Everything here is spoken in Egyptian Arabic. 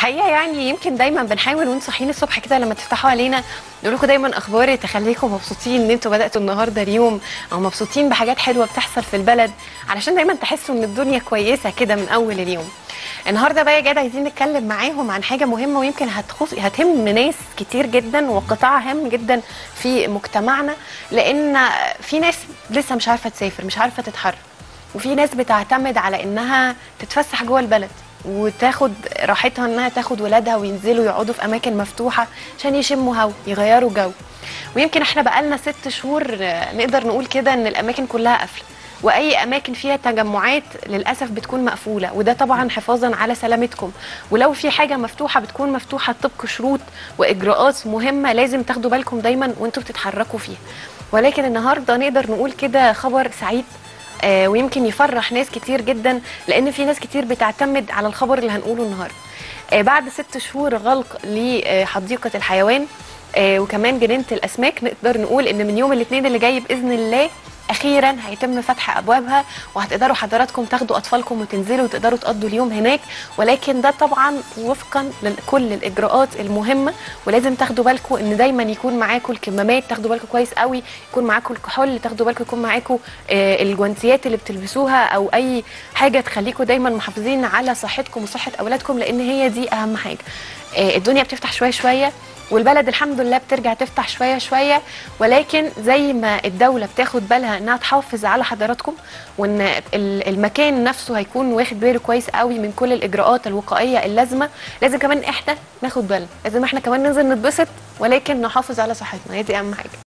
الحقيقه يعني يمكن دايما بنحاول وانتم صاحيين الصبح كده لما تفتحوا علينا نقول لكم دايما اخبار تخليكم مبسوطين ان انتوا بداتوا النهارده اليوم او مبسوطين بحاجات حلوه بتحصل في البلد علشان دايما تحسوا ان الدنيا كويسه كده من اول اليوم النهارده بقى يا جاد عايزين نتكلم معاهم عن حاجه مهمه ويمكن هتخص هتهم ناس كتير جدا وقطاع هام جدا في مجتمعنا لان في ناس لسه مش عارفه تسافر مش عارفه تتحرك وفي ناس بتعتمد على انها تتفسح جوه البلد وتاخد راحتها انها تاخد ولادها وينزلوا يقعدوا في اماكن مفتوحه عشان يشموا هوا يغيروا جو ويمكن احنا بقالنا ست شهور آه، نقدر نقول كده ان الاماكن كلها قافله واي اماكن فيها تجمعات للاسف بتكون مقفوله وده طبعا حفاظا على سلامتكم ولو في حاجه مفتوحه بتكون مفتوحه طبق شروط واجراءات مهمه لازم تاخدوا بالكم دايما وانتوا بتتحركوا فيها ولكن النهارده نقدر نقول كده خبر سعيد آه، ويمكن يفرح ناس كتير جدا لان في ناس كتير بتعتمد على الخبر اللي هنقوله النهارده آه، بعد ست شهور غلق لحديقه الحيوان آه، وكمان جنينه الاسماك نقدر نقول ان من يوم الاثنين اللي جاي باذن الله اخيرا هيتم فتح ابوابها وهتقدروا حضراتكم تاخدوا اطفالكم وتنزلوا وتقدروا تقضوا اليوم هناك ولكن ده طبعا وفقا لكل الاجراءات المهمه ولازم تاخدوا بالكم ان دايما يكون معاكم الكمامات تاخدوا بالكم كويس قوي يكون معاكم الكحول تاخدوا بالكم يكون معاكم آه، الجوانتيات اللي بتلبسوها او اي حاجه تخليكم دايما محافظين على صحتكم وصحه اولادكم لان هي دي اهم حاجه آه، الدنيا بتفتح شويه شويه والبلد الحمد لله بترجع تفتح شويه شويه ولكن زي ما الدوله بتاخد بالها انها تحافظ على حضراتكم وان ال- المكان نفسه هيكون واخد باله كويس قوي من كل الاجراءات الوقائيه اللازمه لازم كمان احنا ناخد بالنا لازم احنا كمان ننزل نتبسط ولكن نحافظ على صحتنا هي دي اهم حاجه